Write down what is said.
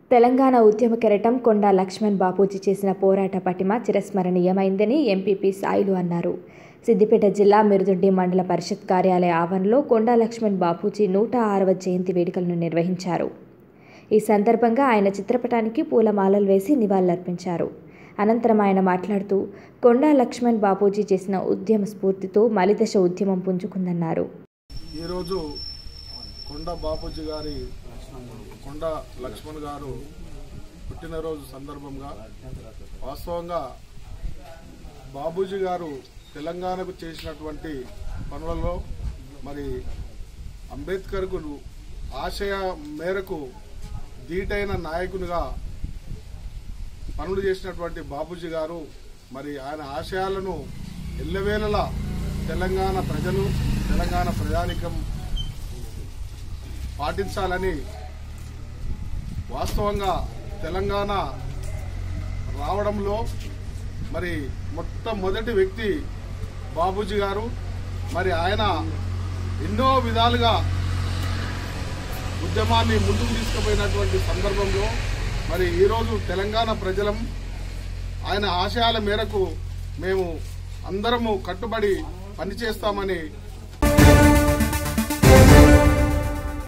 తెలంగాణ ఉద్యమ కెరటం కొండా లక్ష్మణ్ బాపూజీ చేసిన పోరాట పటిమ చిరస్మరణీయమైందని ఎంపీపీ సాయిలు అన్నారు సిద్దిపేట జిల్లా మిరుదుండి మండల పరిషత్ కార్యాలయ ఆవరణలో కొండా లక్ష్మణ్ బాపూజీ నూట ఆరవ జయంతి వేడుకలను నిర్వహించారు ఈ సందర్భంగా ఆయన చిత్రపటానికి పూలమాలలు వేసి నివాళులర్పించారు అనంతరం ఆయన మాట్లాడుతూ కొండా లక్ష్మణ్ బాపూజీ చేసిన ఉద్యమ స్ఫూర్తితో మలిదశ ఉద్యమం పుంజుకుందన్నారు ఈరోజు కొండ బాపూజీ గారి కొండ లక్ష్మణ్ గారు పుట్టినరోజు సందర్భంగా వాస్తవంగా బాబూజీ గారు తెలంగాణకు చేసినటువంటి పనులలో మరి అంబేద్కర్కు ఆశయ మేరకు ధీటైన నాయకునిగా పనులు చేసినటువంటి బాబూజీ గారు మరి ఆయన ఆశయాలను ఎల్లవేళలా తెలంగాణ ప్రజలు తెలంగాణ ప్రజానికం పాటించాలని వాస్తవంగా తెలంగాణ రావడంలో మరి మొట్టమొదటి వ్యక్తి బాబూజీ గారు మరి ఆయన ఎన్నో విధాలుగా ఉద్యమాన్ని ముందుకు తీసుకుపోయినటువంటి సందర్భంలో మరి ఈరోజు తెలంగాణ ప్రజలం ఆయన ఆశయాల మేరకు మేము అందరము కట్టుబడి పనిచేస్తామని